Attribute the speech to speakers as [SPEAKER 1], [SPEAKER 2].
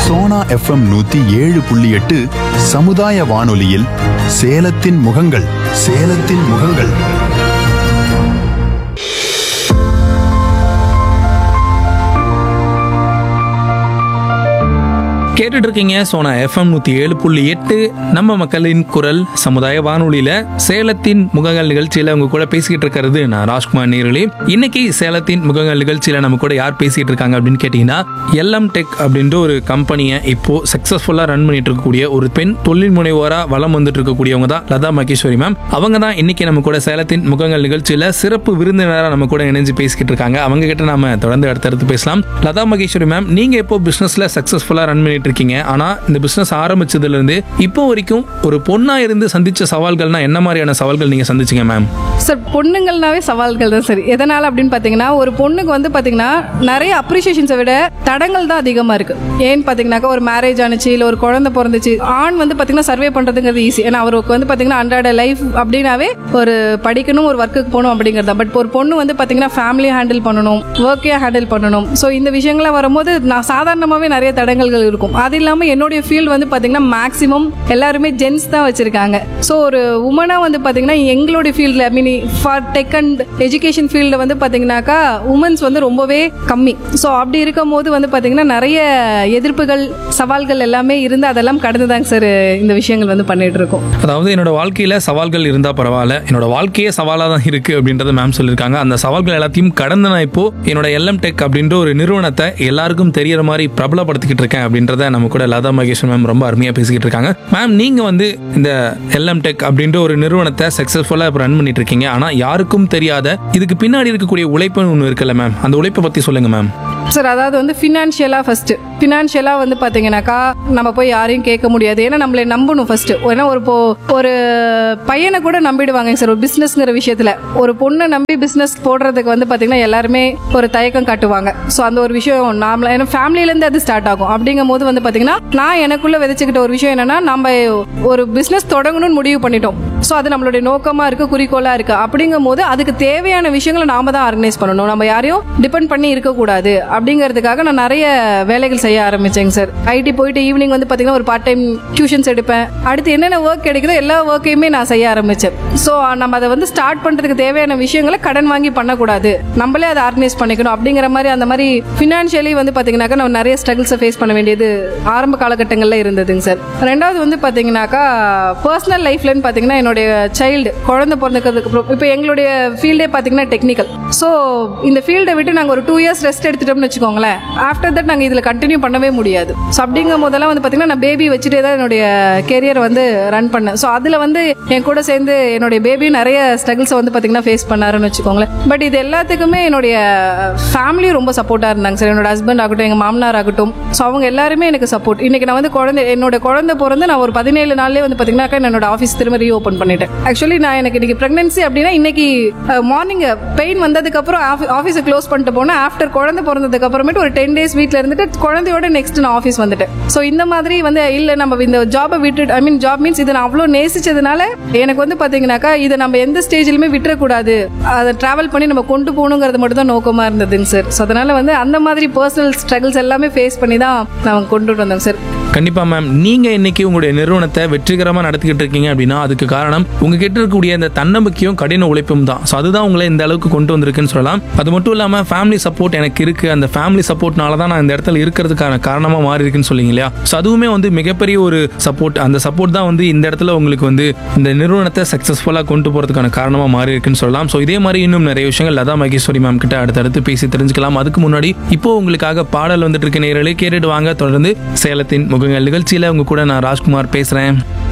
[SPEAKER 1] Sona FM நூத்தி ஏழு புள்ளி எட்டு சமுதாய வானொலியில் சேலத்தின் முகங்கள் சேலத்தின் முகங்கள்
[SPEAKER 2] கேட்டுட்டு இருக்கீங்க சோனா எஃப்எம் நூத்தி ஏழு புள்ளி எட்டு நம்ம மக்களின் குரல் சமுதாய வானொலியில சேலத்தின் முகங்கள் நிகழ்ச்சியில உங்க கூட பேசிக்கிட்டு இருக்கிறது நான் ராஜ்குமார் நேரலி இன்னைக்கு சேலத்தின் முகங்கள் நிகழ்ச்சியில நம்ம கூட யார் பேசிட்டு இருக்காங்க அப்படின்னு கேட்டீங்கன்னா எல்எம் டெக் அப்படின்ற ஒரு கம்பெனியை இப்போ சக்சஸ்ஃபுல்லா ரன் பண்ணிட்டு இருக்கக்கூடிய ஒரு பெண் தொழில் முனைவோரா வலம் வந்துட்டு இருக்கக்கூடியவங்க தான் லதா மகேஸ்வரி மேம் அவங்க தான் இன்னைக்கு நம்ம கூட சேலத்தின் முகங்கள் நிகழ்ச்சியில சிறப்பு விருந்தினராக நம்ம கூட இணைஞ்சு பேசிக்கிட்டு இருக்காங்க அவங்க கிட்ட நாம தொடர்ந்து அடுத்தடுத்து பேசலாம் லதா மகேஸ்வரி மேம் நீங்க இப்போ பிசினஸ்ல சக்சஸ்ஃபுல்லா ரன் பண்ணிட்டு இருக்கீங்க ஆனா இந்த பிசினஸ் ஆரம்பிச்சதுல இருந்து இப்போ வரைக்கும் ஒரு பொண்ணா இருந்து சந்திச்ச சவால்கள்னா என்ன மாதிரியான சவால்கள் நீங்க சந்திச்சீங்க மேம்
[SPEAKER 3] சார் பொண்ணுங்கள்னாவே சவால்கள் தான் சரி எதனால் அப்படின்னு பார்த்தீங்கன்னா ஒரு பொண்ணுக்கு வந்து பார்த்தீங்கன்னா நிறைய அப்ரிஷியேஷன்ஸை விட தடங்கள் தான் அதிகமாக இருக்குது ஏன்னு பார்த்தீங்கன்னாக்கா ஒரு மேரேஜ் ஆனிச்சு இல்லை ஒரு குழந்தை பிறந்துச்சு ஆண் வந்து பார்த்தீங்கன்னா சர்வே பண்ணுறதுங்கிறது ஈஸி ஏன்னா அவருக்கு வந்து பார்த்தீங்கன்னா அன்றாட லைஃப் அப்படின்னாவே ஒரு படிக்கணும் ஒரு ஒர்க்குக்கு போகணும் அப்படிங்கிறது தான் பட் ஒரு பொண்ணு வந்து பார்த்தீங்கன்னா ஃபேமிலியை ஹேண்டில் பண்ணணும் ஒர்க்கையாக ஹேண்டில் பண்ணணும் ஸோ இந்த விஷயங்கள்லாம் வரும்போது நான் சாதாரணமாகவே நிறைய தடங்கல்கள் இருக்கும் அது இல்லாமல் என்னுடைய ஃபீல்டு வந்து பார்த்தீங்கன்னா மேக்ஸிமம் எல்லாருமே ஜென்ஸ் தான் வச்சுருக்காங்க ஸோ ஒரு உமனாக வந்து பார்த்தீங்கன்னா எங்களுடைய ஃபீல்டில் I mean for tech and education ஃபீல்டில் வந்து பார்த்தீங்கன்னாக்கா உமன்ஸ் வந்து ரொம்பவே கம்மி ஸோ அப்படி இருக்கும் போது வந்து பார்த்தீங்கன்னா நிறைய எதிர்ப்புகள் சவால்கள் எல்லாமே இருந்து அதெல்லாம் கடந்து தாங்க சார் இந்த விஷயங்கள் வந்து பண்ணிட்டு இருக்கோம்
[SPEAKER 2] அதாவது என்னோட வாழ்க்கையில சவால்கள் இருந்தா பரவாயில்ல என்னோட வாழ்க்கையே சவாலா தான் இருக்கு அப்படின்றத மேம் சொல்லியிருக்காங்க அந்த சவால்கள் எல்லாத்தையும் கடந்து நான் இப்போ என்னோட எல்எம் டெக் அப்படின்ற ஒரு நிறுவனத்தை எல்லாருக்கும் தெரியற மாதிரி பிரபலப்படுத்திக்கிட்டு இருக்கேன் அப்படின்றத நம்ம கூட லதா மகேஸ்வரன் மேம் ரொம்ப அருமையா பேசிக்கிட்டு இருக்காங்க மேம் நீங்க வந்து இந்த எல்எம் டெக் அப்படின்ற ஒரு நிறுவனத்தை சக்சஸ்ஃபுல்லா இப்போ ரன் பண்ணிட்டு இருக்கீங்க ஆனா யாருக்கும் தெரியாத இதுக்கு பின்னாடி இருக்கக்கூடிய உழைப்புன்னு ஒன்று இருக்குல்ல மேம் அந்த உழைப்பை பத்தி சொல்லுங்க மேம்
[SPEAKER 3] சார் அதாவது வந்து ஃபினான்ஷியலாக ஃபஸ்ட்டு ஃபினான்ஷியலாக வந்து பார்த்தீங்கன்னாக்கா நம்ம போய் யாரையும் கேட்க முடியாது ஏன்னா நம்மளை நம்பணும் ஃபஸ்ட்டு ஏன்னா ஒரு இப்போ ஒரு பையனை கூட நம்பிடுவாங்க சார் ஒரு பிஸ்னஸ்ங்கிற விஷயத்தில் ஒரு பொண்ணை நம்பி பிஸ்னஸ் போடுறதுக்கு வந்து பார்த்தீங்கன்னா எல்லாருமே ஒரு தயக்கம் காட்டுவாங்க ஸோ அந்த ஒரு விஷயம் நாமள ஏன்னா ஃபேமிலியிலேருந்து அது ஸ்டார்ட் ஆகும் அப்படிங்கும் போது வந்து பார்த்தீங்கன்னா நான் எனக்குள்ளே விதைச்சிக்கிட்ட ஒரு விஷயம் என்னன்னா நம்ம ஒரு பிஸ்னஸ் தொடங்கணும்னு முடிவு பண்ணிட்டோம் ஸோ அது நம்மளுடைய நோக்கமாக இருக்குது குறிக்கோளாக இருக்குது அப்படிங்கும் போது அதுக்கு தேவையான விஷயங்களை நாம தான் ஆர்கனைஸ் பண்ணணும் நம்ம யாரையும் டிபெண்ட் பண்ணி இருக்கக்கூடாது அப்படிங்கிறதுக்காக நான் நிறைய வேலைகள் செய்ய ஆரம்பிச்சேங்க சார் ஐடி போயிட்டு ஈவினிங் வந்து பார்த்தீங்கன்னா ஒரு பார்ட் டைம் டியூஷன்ஸ் எடுப்பேன் அடுத்து என்னென்ன ஒர்க் கிடைக்குதோ எல்லா ஒர்க்கையுமே நான் செய்ய ஆரம்பித்தேன் ஸோ நம்ம அதை வந்து ஸ்டார்ட் பண்ணுறதுக்கு தேவையான விஷயங்களை கடன் வாங்கி பண்ணக்கூடாது நம்மளே அதை ஆர்கனைஸ் பண்ணிக்கணும் அப்படிங்கிற மாதிரி அந்த மாதிரி ஃபினான்ஷியலி வந்து பார்த்தீங்கன்னாக்கா நம்ம நிறைய ஸ்ட்ரகிள்ஸை ஃபேஸ் பண்ண வேண்டியது ஆரம்ப காலகட்டங்களில் இருந்ததுங்க சார் ரெண்டாவது வந்து பார்த்தீங்கன்னாக்கா பர்சனல் லைஃப்லன்னு பார்த்தீங்கன்னா என்னுடைய சைல்டு குழந்தை பிறந்ததுக்கு அப்புறம் இப்போ எங்களுடைய ஃபீல்டே பார்த்தீங்கன்னா டெக்னிக்கல் ஸோ இந்த ஃபீல்டை விட்டு நாங்கள் ஒரு டூ இயர்ஸ் ரெஸ்ட் எடுத்துட்டோம்னு வச்சுக்கோங்களேன் ஆஃப்டர் தட் நாங்கள் இதில் கண்டினியூ பண்ணவே முடியாது ஸோ அப்படிங்கும் போதெல்லாம் வந்து பார்த்தீங்கன்னா நான் பேபி வச்சுட்டே தான் என்னுடைய கெரியர் வந்து ரன் பண்ணேன் ஸோ அதில் வந்து என் கூட சேர்ந்து என்னுடைய பேபியும் நிறைய ஸ்ட்ரகிள்ஸை வந்து பார்த்தீங்கன்னா ஃபேஸ் பண்ணாருன்னு வச்சுக்கோங்களேன் பட் இது எல்லாத்துக்குமே என்னுடைய ஃபேமிலியும் ரொம்ப சப்போர்ட்டாக இருந்தாங்க சார் என்னோட ஹஸ்பண்ட் ஆகட்டும் எங்கள் மாமனார் ஆகட்டும் ஸோ அவங்க எல்லாருமே எனக்கு சப்போர்ட் இன்னைக்கு நான் வந்து குழந்தை என்னோட குழந்தை பிறந்து நான் ஒரு பதினேழு நாள்லேயே வந்து பார்த்தீங்கன்னா என்னோட ஆஃபீஸ் திரும்ப ரீஓப்பன் பண்ணிட்டேன் ஆக்சுவலி நான் எனக்கு இன்னைக்கு ப்ரெக்னன்சி அப்படின்னா இன்னைக்கு மார்னிங் பெயின் வந்ததுக்கப்புறம் ஆஃபீஸை க்ளோஸ் பண்ணிட்டு போனேன் ஆஃப்டர் குழந்தை பிறந்ததுக்கு அப்புறமேட்டு ஒரு டென் டேஸ் வீட்டில் இருந்துட்டு குழந்தையோட நெக்ஸ்ட் நான் ஆஃபீஸ் வந்துட்டேன் ஸோ இந்த மாதிரி வந்து இல்லை நம்ம இந்த ஜாபை விட்டு ஐ மீன் ஜாப் மீன்ஸ் இதை நான் அவ்வளோ நேசிச்சதுனால எனக்கு வந்து பார்த்தீங்கன்னாக்கா இதை நம்ம எந்த ஸ்டேஜ்லையுமே விட்டுறக்கூடாது அதை ட்ராவல் பண்ணி நம்ம கொண்டு போகணுங்கிறது மட்டும் தான் நோக்கமாக இருந்ததுங்க சார் ஸோ அதனால வந்து அந்த மாதிரி பர்சனல் ஸ்ட்ரகிள்ஸ் எல்லாமே ஃபேஸ் பண்ணி தான் நான் கொண்டுட்டு வந்தோம் சார்
[SPEAKER 2] கண்டிப்பா மேம் நீங்க இன்னைக்கு உங்களுடைய நிறுவனத்தை வெற்றிகரமா நடத்திக்கிட்டு இருக்கீங்க அப்படின்னா அதுக்கு காரணம் உங்ககிட்ட இருக்கக்கூடிய இந்த தன்னம்பிக்கையும் கடின உழைப்பும் தான் ஸோ அதுதான் உங்களை இந்த அளவுக்கு கொண்டு வந்திருக்குன்னு சொல்லலாம் அது மட்டும் இல்லாம ஃபேமிலி சப்போர்ட் எனக்கு இருக்கு அந்த ஃபேமிலி சப்போர்ட்னால தான் நான் இந்த இடத்துல இருக்கிறதுக்கான காரணமா மாறி இருக்குன்னு சொல்லிங்க இல்லையா ஸோ அதுவுமே வந்து மிகப்பெரிய ஒரு சப்போர்ட் அந்த சப்போர்ட் தான் வந்து இந்த இடத்துல உங்களுக்கு வந்து இந்த நிறுவனத்தை சக்சஸ்ஃபுல்லா கொண்டு போறதுக்கான காரணமா மாறி இருக்குன்னு சொல்லலாம் ஸோ இதே மாதிரி இன்னும் நிறைய விஷயங்கள் லதா மகேஸ்வரி மேம் கிட்ட அடுத்தடுத்து பேசி தெரிஞ்சுக்கலாம் அதுக்கு முன்னாடி இப்போ உங்களுக்காக பாடல் வந்துட்டு இருக்க நேரலே கேட்டுட்டு வாங்க தொடர்ந்து சேலத்தின் முகங்கள் நிகழ்ச்சியில உங்க கூட நான் ராஜ்குமார் பேசுறேன்